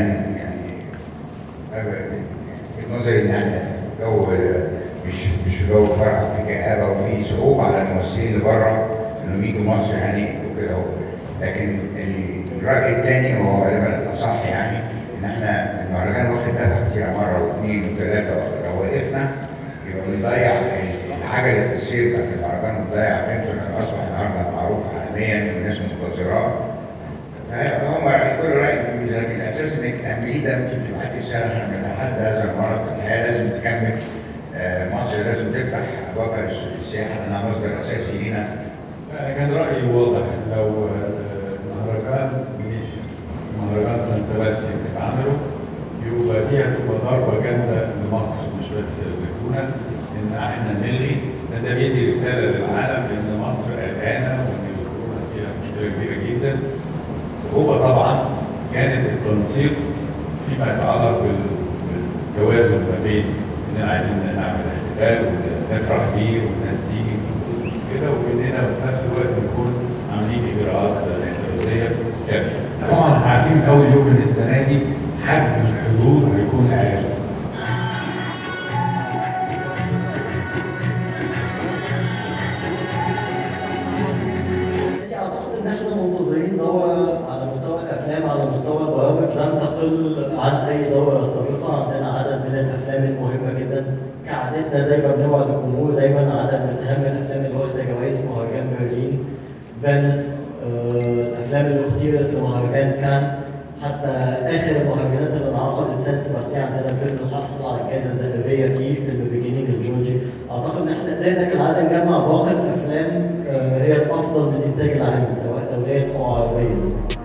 كمان يعني في نظري ان احنا جو مش مش جو فرح في كآبة وفي صعوبة على الممثلين اللي بره انهم يجوا مصر يعني وكده لكن الرأي الثاني وهو غالبا الأصح يعني ان احنا المهرجان واخد دفع كتير مرة واثنين وثلاثة لو وقفنا يبقى بنضيع عجلة السير بتاعت المهرجان بتضيع قيمته لأنه أصبح النهارده معروف عالميا والناس منتظراه فهم كل رأي لكن الأساس إنك تعمليه ده ممكن تبعتي رسالة احنا بنتحدى هذا المرض الحياة لازم تكمل مصر لازم تفتح أبوابها للسياحة لأنها مصدر أساسي لينا. كان رأيي واضح لو مهرجان فينيسيا مهرجان سان سباستيان اتعملوا يبقى دي هتبقى ضربة جامدة لمصر مش بس للجونة إن احنا نلغي ده بيدي رسالة للعالم إن مصر قلقانة وإن الكورونا فيها مشكلة كبيرة جدا الصعوبة طبعا كانت التنسيق فيما يتعلق بالتوازن ما بين إننا عايزين نعمل احتفال ونفرح بيه والناس تيجي كده وبيننا وفي نفس الوقت نكون عاملين إجراءات احترازية كافية. طبعا عارفين أول يوم من السنة دي حجم الحضور هيكون أقل. على مستوى الافلام على مستوى البرامج لم تقل عن اي دوره سابقه عندنا عدد من الافلام المهمه جدا كعادتنا زي ما بنوعد الجمهور دايما عدد من اهم الافلام اللي واخده جوائز في مهرجان برلين فينيس آه، الافلام اللي اختيرت لمهرجان كان حتى اخر المهرجانات اللي انعقدت سان سيباستيان عندنا الفيلم اللي حصل على الجائزه الذهبيه فيه فيلم بيجينينج الجورجي اعتقد ان احنا قدرنا كالعاده نجمع باقه افلام آه، هي الافضل من الانتاج العام سواء دوليا او عربيا